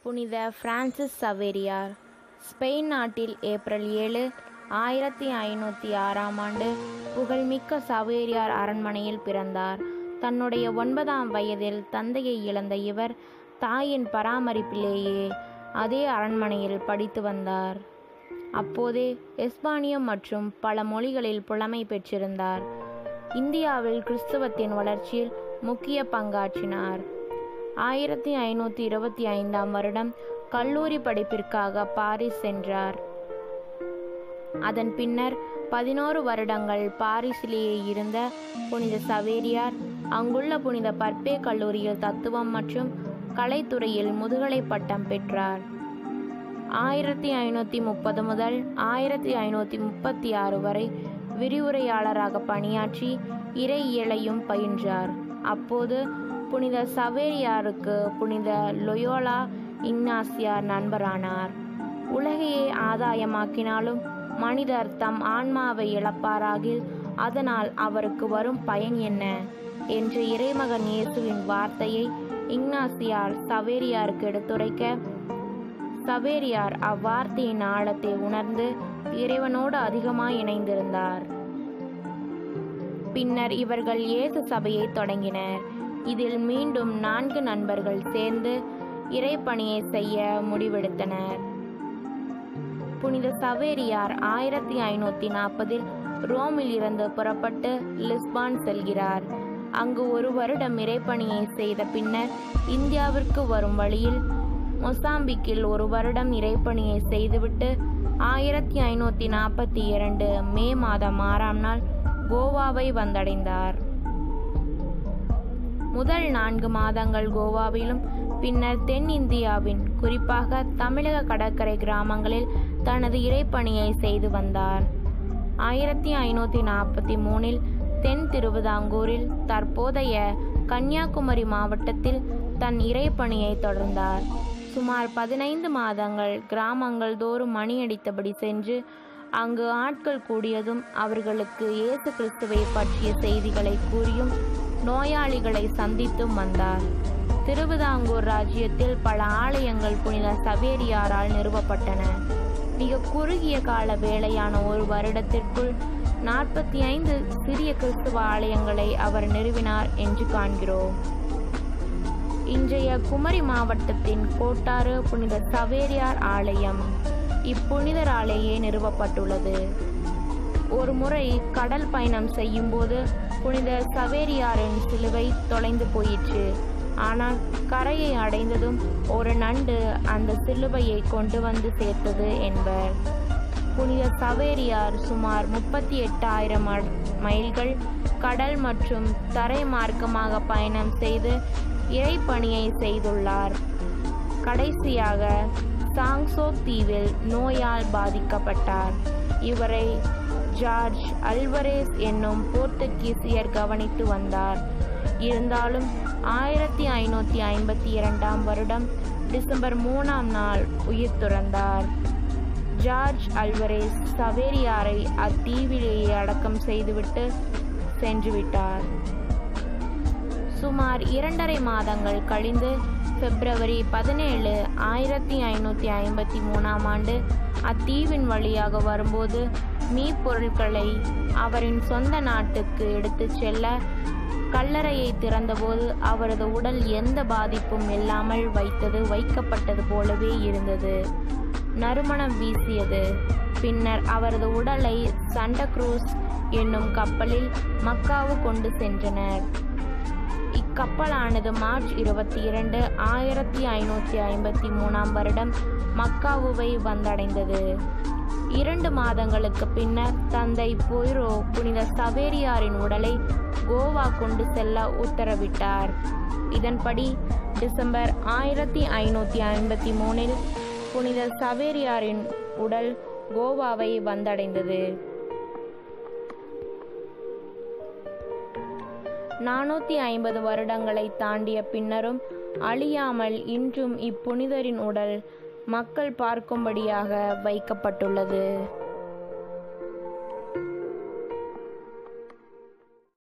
புனித பிரான்சிஸ் சவேரியார் ஸ்பெயின் நாட்டில் ஏப்ரல் ஏழு ஆயிரத்தி ஐநூற்றி ஆறாம் ஆண்டு புகழ்மிக்க சவேரியார் அரண்மனையில் பிறந்தார் தன்னுடைய ஒன்பதாம் வயதில் தந்தையை இழந்த இவர் தாயின் பராமரிப்பிலேயே அதே அரண்மனையில் படித்து வந்தார் அப்போதே எஸ்பானியம் மற்றும் பல மொழிகளில் புலமை பெற்றிருந்தார் இந்தியாவில் கிறிஸ்தவத்தின் வளர்ச்சியில் முக்கிய பங்காற்றினார் ஆயிரத்தி ஐநூற்றி இருபத்தி ஐந்தாம் வருடம் கல்லூரி படிப்பிற்காக பாரிஸ் சென்றார் அதன் பின்னர் பதினோரு வருடங்கள் பாரிஸிலேயே இருந்த புனித சவேரியார் அங்குள்ள புனித பற்பே கல்லூரியில் தத்துவம் மற்றும் கலைத்துறையில் முதுகலை பட்டம் பெற்றார் ஆயிரத்தி ஐநூற்றி முப்பது முதல் ஆயிரத்தி ஐநூற்றி முப்பத்தி ஆறு வரை விரிவுரையாளராக பணியாற்றி இறையியலையும் பயின்றார் அப்போது புனித சவேரியாருக்கு புனித லொயோலா இக்னாசியார் நண்பரானார் உலகையே ஆதாயமாக்கினாலும் மனிதர் தம் ஆன்மாவை இழப்பாராகில் அதனால் அவருக்கு வரும் பயன் என்ன என்ற இறைமகன் இயேசுவின் வார்த்தையை இக்னாசியார் சவேரியாருக்கு எடுத்துரைக்க சவேரியார் அவ்வார்த்தையின் ஆழத்தை உணர்ந்து இறைவனோடு அதிகமாய் இணைந்திருந்தார் பின்னர் இவர்கள் இயேசு சபையை தொடங்கினர் இதில் மீண்டும் நான்கு நண்பர்கள் சேர்ந்து இறைப்பணியை செய்ய முடிவெடுத்தனர் புனித சவேரியார் ஆயிரத்தி ஐநூற்றி நாற்பதில் ரோமில் இருந்து புறப்பட்டு லிஸ்பான் செல்கிறார் அங்கு ஒரு வருடம் இறைப்பணியை செய்த பின்னர் இந்தியாவிற்கு வரும் வழியில் மொசாம்பிக்கில் ஒரு வருடம் இறைப்பணியை செய்துவிட்டு ஆயிரத்தி ஐநூற்றி நாற்பத்தி இரண்டு மே மாதம் ஆறாம் நாள் கோவாவை வந்தடைந்தார் முதல் நான்கு மாதங்கள் கோவாவிலும் பின்னர் தென் இந்தியாவின் குறிப்பாக தமிழக கடற்கரை கிராமங்களில் தனது இறைப்பணியை செய்து வந்தார் ஆயிரத்தி ஐநூற்றி நாற்பத்தி மூணில் தென் திருவிதாங்கூரில் தற்போதைய கன்னியாகுமரி மாவட்டத்தில் தன் இறைப்பணியை தொடர்ந்தார் சுமார் பதினைந்து மாதங்கள் கிராமங்கள் தோறும் மணியடித்தபடி சென்று அங்கு ஆட்கள் கூடியதும் அவர்களுக்கு இயேசு கிறிஸ்துவை பற்றிய செய்திகளை கூறியும் நோயாளிகளை சந்தித்தும் வந்தார் திருவிதாங்கூர் ராஜ்யத்தில் பல ஆலயங்கள் புனித சவேரியாரால் நிறுவப்பட்டன மிக குறுகிய கால வேலையான ஒரு வருடத்திற்குள் நாற்பத்தி ஐந்து சிறிய கிறிஸ்துவ ஆலயங்களை அவர் நிறுவினார் என்று காண்கிறோம் இன்றைய குமரி மாவட்டத்தின் கோட்டாறு புனித சவேரியார் ஆலயம் இப்புனிதர் ஆலையே நிறுவப்பட்டுள்ளது ஒரு முறை கடல் பயணம் செய்யும்போது புனித சவேரியாரின் சிலுவை தொலைந்து போயிற்று ஆனால் கரையை அடைந்ததும் ஒரு நண்டு அந்த சிலுவையை கொண்டு வந்து சேர்த்தது என்பர் புனித சவேரியார் சுமார் முப்பத்தி எட்டாயிரம் மைல்கள் கடல் மற்றும் தரை மார்க்கமாக பயணம் செய்து இறைப்பணியை செய்துள்ளார் கடைசியாக சாங்சோ தீவில் நோயால் பாதிக்கப்பட்டார் இவரை ஜார்ஜ் அல்வரேஸ் என்னும் போர்த்துகீசியர் கவனித்து வந்தார் இருந்தாலும் ஆயிரத்தி ஐநூற்றி ஐம்பத்தி இரண்டாம் வருடம் டிசம்பர் மூணாம் நாள் உயிர் துறந்தார் ஜார்ஜ் அல்வரேஸ் சவேரியாரை அத்தீவிலேயே அடக்கம் செய்துவிட்டு சென்றுவிட்டார் சுமார் இரண்டரை மாதங்கள் கழிந்து பிப்ரவரி பதினேழு ஆயிரத்தி ஐநூற்றி ஐம்பத்தி மூணாம் ஆண்டு அத்தீவின் வழியாக வரும்போது மீப்பொருட்களை அவரின் சொந்த நாட்டுக்கு எடுத்துச் செல்ல கல்லறையை திறந்தபோது அவரது உடல் எந்த பாதிப்பும் இல்லாமல் வைத்தது வைக்கப்பட்டது போலவே இருந்தது நறுமணம் வீசியது பின்னர் அவரது உடலை சண்டக்ரூஸ் என்னும் கப்பலில் மக்காவு கொண்டு சென்றனர் இக்கப்பலானது மார்ச் இருபத்தி இரண்டு ஆயிரத்தி ஐநூற்றி ஐம்பத்தி மூணாம் வருடம் மக்காவுவை வந்தடைந்தது இரண்டு மாதங்களுக்கு பின்னர் தந்தை பொய்ரோ புனித சவேரியாரின் உடலை கோவா கொண்டு செல்ல உத்தரவிட்டார் இதன்படி டிசம்பர் ஆயிரத்தி ஐநூற்றி ஐம்பத்தி மூணில் புனித சவேரியாரின் உடல் கோவாவை வந்தடைந்தது நானூற்றி ஐம்பது வருடங்களை தாண்டிய பின்னரும் அழியாமல் இன்றும் இப்புனிதரின் உடல் மக்கள் பார்க்கும்படியாக வைக்கப்பட்டுள்ளது